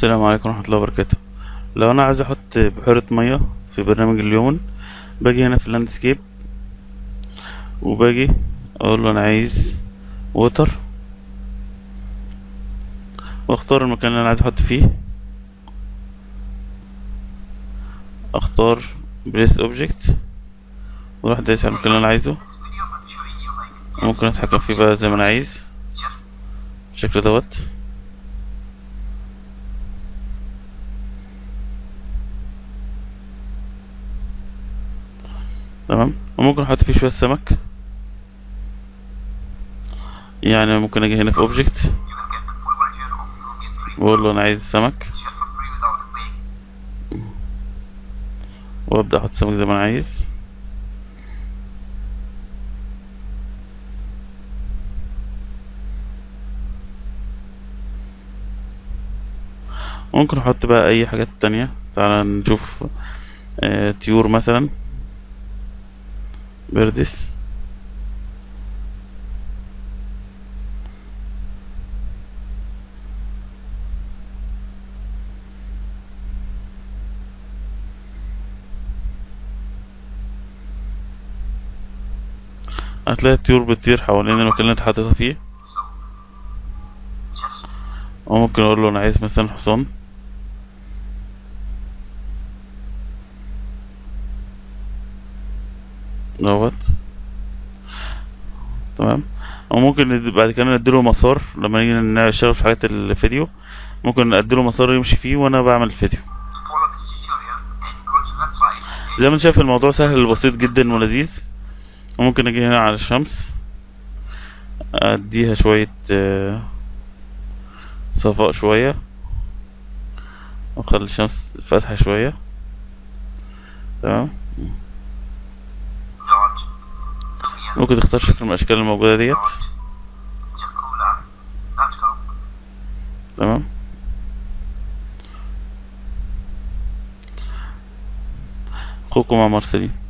السلام عليكم ورحمة الله وبركاته لو انا عايز احط بحيرة مية في برنامج اليومن باجي هنا في اللاندسكيب وباجي اقول له انا عايز ووتر واختار المكان اللي انا عايز احط فيه اختار بليس اوبجكت واروح دايس على المكان اللي انا عايزه This video I'm showing you like ممكن اتحكم فيه بقى زي ما انا عايز just بالشكل دوت تمام وممكن احط فيه شوية سمك يعني ممكن اجي هنا في اوبجكت you can get the full version of Lumion 3 واقول له انا عايز سمك share for free without paying. وابدا احط سمك زي ما انا عايز ممكن احط بقى اي حاجات تانية تعالى نشوف آه طيور مثلا بردس هتلاقي الطيور بتطير حوالين المكان اللي انت حاططها فيه So just وممكن اقول له انا عايز مثلا حصان دوت تمام او ممكن ند- بعد كده نديله مسار لما نيجي نشتغل في حاجات الفيديو ممكن نديله مسار يمشي فيه وانا بعمل الفيديو follow this tutorial and go to the website. زي ما انت شايف الموضوع سهل وبسيط جدا ولذيذ وممكن اجي هنا على الشمس اديها شوية آه، صفاء شوية واخلي الشمس فاتحة شوية تمام Dot Lumion ممكن تختار شكل من الاشكال الموجودة ديت dot Jakula.com. تمام اخوكم مع مارسيلين